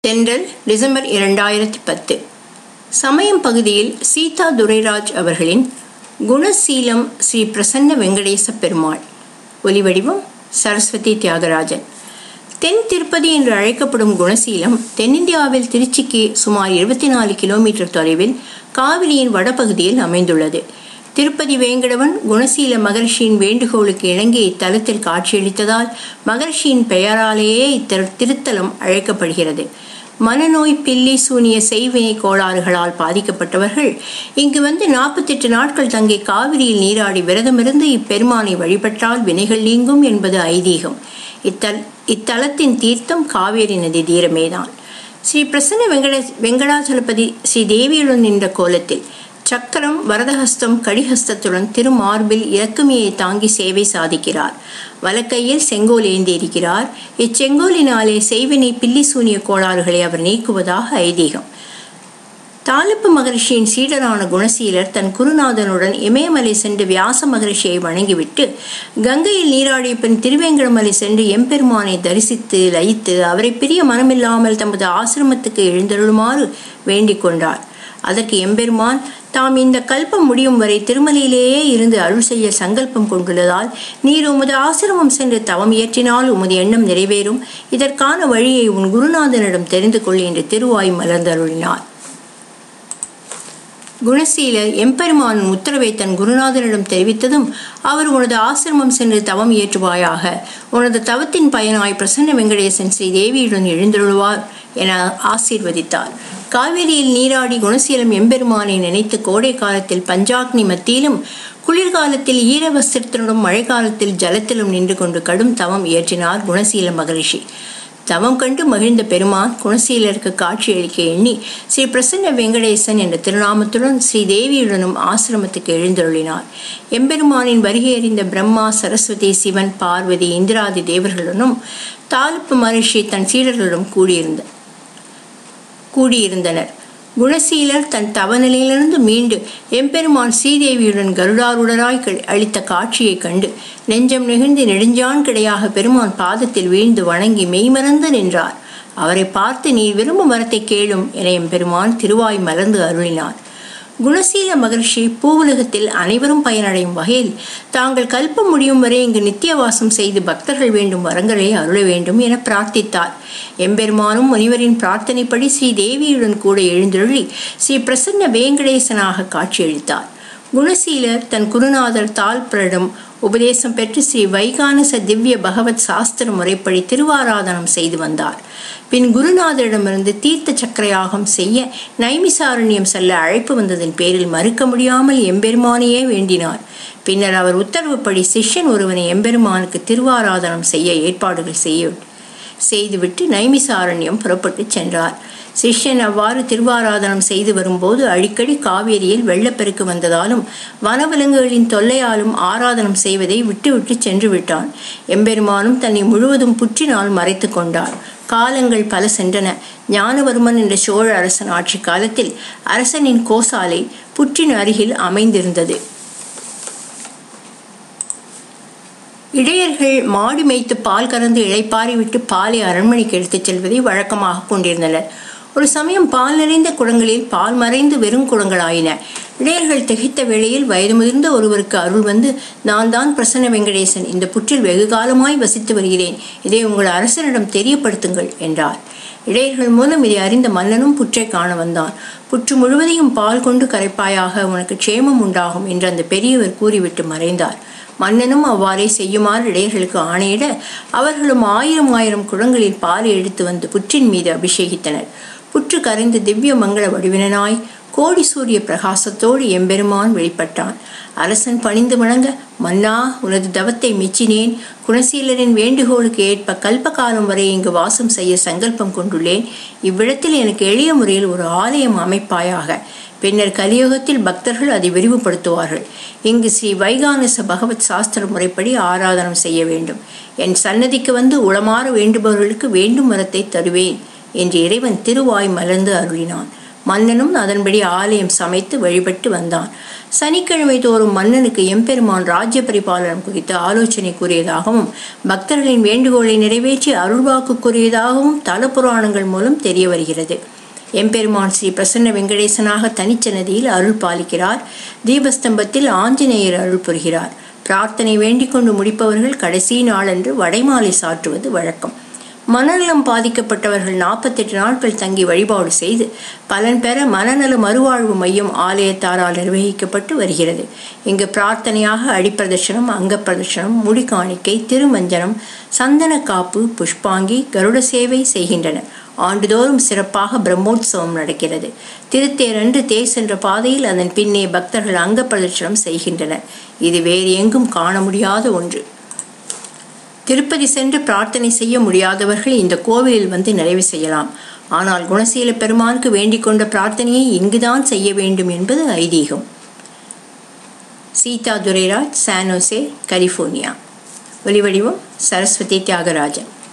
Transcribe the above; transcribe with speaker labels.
Speaker 1: தென்றல் டிசம்பர் இரண்டாயிரத்தி பத்து சமயம் பகுதியில் சீதா துரைராஜ் அவர்களின் குணசீலம் ஸ்ரீ பிரசன்ன வெங்கடேச பெருமாள் ஒலிவடிவம் சரஸ்வதி தியாகராஜன் தென் திருப்பதி என்று அழைக்கப்படும் குணசீலம் தென்னிந்தியாவில் திருச்சிக்கு சுமார் இருபத்தி நாலு கிலோமீட்டர் தொலைவில் காவிரியின் வடபகுதியில் அமைந்துள்ளது திருப்பதி வேங்கடவன் குணசீல மகர்ஷியின் வேண்டுகோளுக்கு இணங்கி இத்தலத்தில் காட்சியளித்ததால் மகர்ஷியின் பெயராலேயே இத்திரு திருத்தலம் அழைக்கப்படுகிறது மனநோய் பில்லி சூனிய செய்வினை கோளாறுகளால் பாதிக்கப்பட்டவர்கள் இங்கு வந்து நாற்பத்தெட்டு நாட்கள் தங்கி காவிரியில் நீராடி விரதமிருந்து இப்பெருமானை வழிபட்டால் வினைகள் நீங்கும் என்பது ஐதீகம் இத்தல் இத்தலத்தின் தீர்த்தம் காவேரி நதி தீரமேதான் ஸ்ரீ பிரசன்ன வெங்கட வெங்கடாச்சலபதி ஸ்ரீ தேவியுடன் நின்ற கோலத்தில் சக்கரம் வரதஹஸ்தம் கடிஹஸ்தத்துடன் திருமார்பில் இறக்குமையை தாங்கி சேவை சாதிக்கிறார் வலக்கையில் செங்கோல் ஏந்தியிருக்கிறார் இச்செங்கோலினாலே செய்வினை பில்லி சூனிய கோளாறுகளை அவர் நீக்குவதாக ஐதீகம் தாலிப்பு மகரிஷியின் சீடரான குணசீலர் தன் குருநாதனுடன் இமயமலை சென்று வியாச மகரிஷியை வணங்கிவிட்டு கங்கையில் நீராடிய பின் திருவேங்கடமலை சென்று எம்பெருமானை தரிசித்து லயித்து அவரை பிரிய மனமில்லாமல் தமது ஆசிரமத்துக்கு எழுந்தருளுமாறு வேண்டிக் கொண்டார் அதற்கு எம்பெருமான் தாம் இந்த கல்பம் முடியும் வரை திருமலையிலேயே இருந்து அருள் செய்ய சங்கல்பம் கொண்டுள்ளதால் நீர் உமது ஆசிரமம் சென்று தவம் இயற்றினால் உமது எண்ணம் நிறைவேறும் இதற்கான வழியை உன் குருநாதனிடம் தெரிந்து கொள் என்று திருவாய் மலர்ந்தருளினார் குணசீலர் எம்பெருமானின் உத்தரவை தன் குருநாதனிடம் தெரிவித்ததும் அவர் உனது ஆசிரமம் சென்று தவம் இயற்றுவாயாக உனது தவத்தின் பயனாய் பிரசன்ன வெங்கடேசன் ஸ்ரீ தேவியுடன் எழுந்தருள்வார் என ஆசீர்வதித்தார் காவிரியில் நீராடி குணசீலம் எம்பெருமானை நினைத்து கோடை காலத்தில் பஞ்சாக்னி மத்தியிலும் குளிர்காலத்தில் ஈரவஸ்திரத்தினுடன் மழை காலத்தில் ஜலத்திலும் நின்று கொண்டு கடும் தவம் இயற்றினார் குணசீல மகரிஷி தவம் கண்டு மகிழ்ந்த பெருமான் குணசீலருக்கு காட்சியளிக்க எண்ணி ஸ்ரீ பிரசன்ன வெங்கடேசன் என்ற திருநாமத்துடன் ஸ்ரீ தேவியுடனும் ஆசிரமத்துக்கு எழுந்தருளினார் எம்பெருமானின் வருகை அறிந்த பிரம்மா சரஸ்வதி சிவன் பார்வதி இந்திராதி தேவர்களுடனும் தாலுப்பு மகரிஷி தன் சீடர்களுடன் கூடியிருந்த கூடியிருந்தனர் குணசீலர் தன் தவநிலையிலிருந்து மீண்டு எம்பெருமான் ஸ்ரீதேவியுடன் கருடாருடராய் அளித்த காட்சியைக் கண்டு நெஞ்சம் நெகிழ்ந்து நெடுஞ்சான் கிடையாக பெருமான் பாதத்தில் வீழ்ந்து வணங்கி மெய்மறந்து நின்றார் அவரை பார்த்து நீ விரும்பும் வரத்தை கேளும் என எம்பெருமான் திருவாய் மலர்ந்து அருளினார் குணசீல மகர்ஷி பூவுலகத்தில் அனைவரும் பயனடையும் வகையில் தாங்கள் கல்பம் முடியும் வரை இங்கு நித்தியவாசம் செய்து பக்தர்கள் வேண்டும் வரங்களை அருள வேண்டும் என பிரார்த்தித்தார் எம்பெருமானும் முனிவரின் பிரார்த்தனைப்படி ஸ்ரீ தேவியுடன் கூட எழுந்தருளி ஸ்ரீ பிரசன்ன வேங்கடேசனாக காட்சியளித்தார் குணசீலர் தன் குருநாதர் தால்பரிடம் உபதேசம் பெற்று ஸ்ரீ வைகானச திவ்ய பகவத் சாஸ்திர முறைப்படி திருவாராதனம் செய்து வந்தார் பின் குருநாதரிடமிருந்து தீர்த்த சக்கரயாகம் செய்ய நைமிசாரண்யம் செல்ல அழைப்பு வந்ததன் பேரில் மறுக்க முடியாமல் எம்பெருமானையே வேண்டினார் பின்னர் அவர் உத்தரவுப்படி சிஷ்யன் ஒருவனை எம்பெருமானுக்கு திருவாராதனம் செய்ய ஏற்பாடுகள் செய்ய செய்துவிட்டு நைமிசாரண்யம் புறப்பட்டு சென்றார் சிஷ்யன் அவ்வாறு திருவாராதனம் செய்து வரும்போது அடிக்கடி காவேரியில் வெள்ளப்பெருக்கு வந்ததாலும் வனவிலங்குகளின் தொல்லையாலும் ஆராதனம் செய்வதை விட்டுவிட்டு சென்று விட்டான் எம்பெருமானும் தன்னை முழுவதும் புற்றினால் மறைத்து கொண்டார் காலங்கள் பல சென்றன ஞானவர்மன் என்ற சோழ அரசன் ஆட்சி காலத்தில் அரசனின் கோசாலை புற்றின் அருகில் அமைந்திருந்தது இடையர்கள் மாடு மேய்த்து பால் கறந்து இழைப்பாரி விட்டு பாலை அரண்மனைக்கு எடுத்துச் செல்வதை வழக்கமாக கொண்டிருந்தனர் ஒரு சமயம் பால் நிறைந்த குடங்களில் பால் மறைந்து வெறும் குடங்களாயின இடையர்கள் திகைத்த வேளையில் வயது முதிர்ந்த ஒருவருக்கு அருள் வந்து நான் தான் பிரசன்ன வெங்கடேசன் இந்த புற்றில் வெகு காலமாய் வசித்து வருகிறேன் இதை உங்கள் அரசனிடம் தெரியப்படுத்துங்கள் என்றார் இடையர்கள் மூலம் இதை அறிந்த மன்னனும் புற்றை காண வந்தான் புற்று முழுவதையும் பால் கொண்டு கரைப்பாயாக உனக்கு க்ஷேமம் உண்டாகும் என்று அந்த பெரியவர் கூறிவிட்டு மறைந்தார் மன்னனும் அவ்வாறே செய்யுமாறு இடையர்களுக்கு ஆணையிட அவர்களும் ஆயிரம் ஆயிரம் குடங்களில் பாலை எடுத்து வந்து புற்றின் மீது அபிஷேகித்தனர் புற்று கரைந்து திவ்ய மங்கள வடிவினனாய் கோடி சூரிய பிரகாசத்தோடு எம்பெருமான் வெளிப்பட்டான் அரசன் பணிந்து வணங்க மன்னா உனது தவத்தை மெச்சினேன் குணசீலரின் வேண்டுகோளுக்கு ஏற்ப கல்பகாலம் வரை இங்கு வாசம் செய்ய சங்கல்பம் கொண்டுள்ளேன் இவ்விடத்தில் எனக்கு எளிய முறையில் ஒரு ஆலயம் அமைப்பாயாக பின்னர் கலியுகத்தில் பக்தர்கள் அதை விரிவுபடுத்துவார்கள் இங்கு ஸ்ரீ வைகானச பகவத் சாஸ்திர முறைப்படி ஆராதனம் செய்ய வேண்டும் என் சன்னதிக்கு வந்து உளமாற வேண்டுபவர்களுக்கு வேண்டும் வரத்தை தருவேன் என்று இறைவன் திருவாய் மலர்ந்து அருளினான் மன்னனும் அதன்படி ஆலயம் சமைத்து வழிபட்டு வந்தான் சனிக்கிழமை தோறும் மன்னனுக்கு எம்பெருமான் ராஜ்ய பரிபாலனம் குறித்து ஆலோசனை கூறியதாகவும் பக்தர்களின் வேண்டுகோளை நிறைவேற்றி அருள்வாக்கு கூறியதாகவும் தல புராணங்கள் மூலம் தெரிய வருகிறது எம்பெருமான் ஸ்ரீ பிரசன்ன வெங்கடேசனாக தனிச்சன்னதியில் அருள் பாலிக்கிறார் தீபஸ்தம்பத்தில் ஆஞ்சநேயர் அருள் புரிகிறார் பிரார்த்தனை வேண்டிக் கொண்டு முடிப்பவர்கள் கடைசி நாளன்று வடைமாலை சாற்றுவது வழக்கம் மனநலம் பாதிக்கப்பட்டவர்கள் நாற்பத்தெட்டு நாட்கள் தங்கி வழிபாடு செய்து பலன் பெற மனநல மறுவாழ்வு மையம் ஆலயத்தாரால் நிர்வகிக்கப்பட்டு வருகிறது இங்கு பிரார்த்தனையாக அடிப்பிரதர்ஷனம் அங்கப்பிரதர்ஷனம் முடிக்காணிக்கை திருமஞ்சனம் சந்தன காப்பு புஷ்பாங்கி கருட சேவை செய்கின்றனர் ஆண்டுதோறும் சிறப்பாக பிரம்மோற்சவம் நடக்கிறது திருத்தேரன்று தேர் சென்ற பாதையில் அதன் பின்னே பக்தர்கள் அங்க பிரதட்சணம் செய்கின்றனர் இது வேறு எங்கும் காண முடியாத ஒன்று திருப்பதி சென்று பிரார்த்தனை செய்ய முடியாதவர்கள் இந்த கோவிலில் வந்து நிறைவு செய்யலாம் ஆனால் குணசீல பெருமானுக்கு வேண்டிக் கொண்ட பிரார்த்தனையை இங்குதான் செய்ய வேண்டும் என்பது ஐதீகம் சீதா துரைராஜ் சானோசே கலிஃபோர்னியா ஒலிவடிவம் சரஸ்வதி தியாகராஜன்